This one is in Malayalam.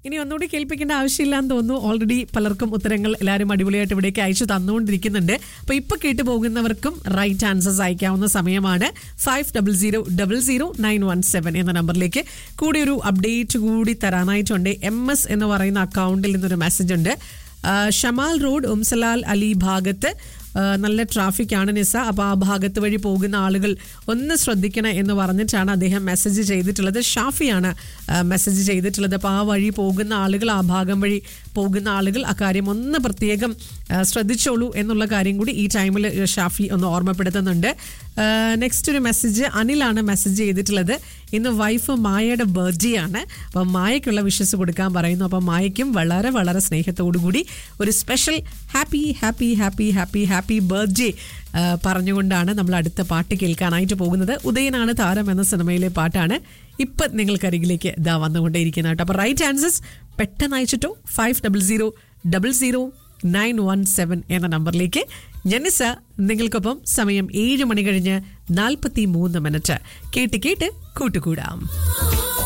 ഇനി ഒന്നുകൂടി കേൾപ്പിക്കേണ്ട ആവശ്യമില്ലാന്ന് തോന്നുന്നു ഓൾറെഡി പലർക്കും ഉത്തരങ്ങൾ എല്ലാവരും അടിപൊളിയായിട്ട് ഇവിടേക്ക് അയച്ചു തന്നുകൊണ്ടിരിക്കുന്നുണ്ട് അപ്പൊ ഇപ്പൊ കേട്ടു പോകുന്നവർക്കും റൈറ്റ് ആൻസേഴ്സ് അയക്കാവുന്ന സമയമാണ് five double zero double zero nine one seven എന്ന നമ്പറിലേക്ക് കൂടി ഒരു അപ്ഡേറ്റ് കൂടി തരാനായിട്ടുണ്ട് എം എസ് എന്ന് പറയുന്ന അക്കൗണ്ടിൽ നിന്നൊരു മെസ്സേജ് ഉണ്ട് ആ, ഷമാൽ റോഡ് ഉംസലാൽ അലി ഭാഗത്ത് ആ, നല്ല ട്രാഫിക് ആണ് നിസ അപ്പോൾ ആ ഭാഗത്ത് വഴി പോകുന്ന ആളുകൾ ഒന്ന് ശ്രദ്ധിക്കണം എന്ന് പറഞ്ഞിട്ടാണ് അദ്ദേഹം മെസ്സേജ് ചെയ്തിട്ടുള്ളത് ഷാഫിയാണ് ആ, മെസ്സേജ് ചെയ്തിട്ടുള്ളത് അപ്പോൾ ആ വഴി പോകുന്ന ആളുകൾ ആ ഭാഗം വഴി പോകുന്ന ആളുകൾ ആ കാര്യം ഒന്ന് പ്രത്യേകം ആ, ശ്രദ്ധിച്ചോളൂ എന്നുള്ള കാര്യം കൂടി ഈ ടൈമിൽ ഷാഫി ഒന്ന് ഓർമ്മപ്പെടുത്തുന്നുണ്ട് നെക്സ്റ്റ് ഒരു മെസ്സേജ് അനിലാണ് മെസ്സേജ് ചെയ്തിട്ടുള്ളത് ഇന്ന് വൈഫ് മായയുടെ ബർത്ത്ഡേ ആണ് അപ്പം മായയ്ക്കുള്ള വിഷസ് കൊടുക്കാൻ പറയുന്നു അപ്പം മായയ്ക്കും വളരെ വളരെ സ്നേഹത്തോടു കൂടി ഒരു special happy happy happy happy happy birthday പറഞ്ഞുകൊണ്ടാണ് നമ്മൾ അടുത്ത പാട്ട് കേൾക്കാനായിട്ട് പോകുന്നത് ഉദയനാണ് താരം എന്ന സിനിമയിലെ പാട്ടാണ് ഇപ്പം നിങ്ങൾക്കരികിലേക്ക് ഇതാ വന്നുകൊണ്ടേയിരിക്കുന്നത് കേട്ടോ അപ്പോൾ റൈറ്റ് ആൻസേഴ്സ് പെട്ടെന്ന് അയച്ചിട്ടോ five double zero double zero nine one seven എന്ന നമ്പറിലേക്ക് ജനിസ നിങ്ങൾക്കൊപ്പം സമയം ഏഴ് മണി കഴിഞ്ഞ് നാൽപ്പത്തി മൂന്ന് മിനിറ്റ് കേട്ട് കേട്ട് കൂട്ടുകൂടാം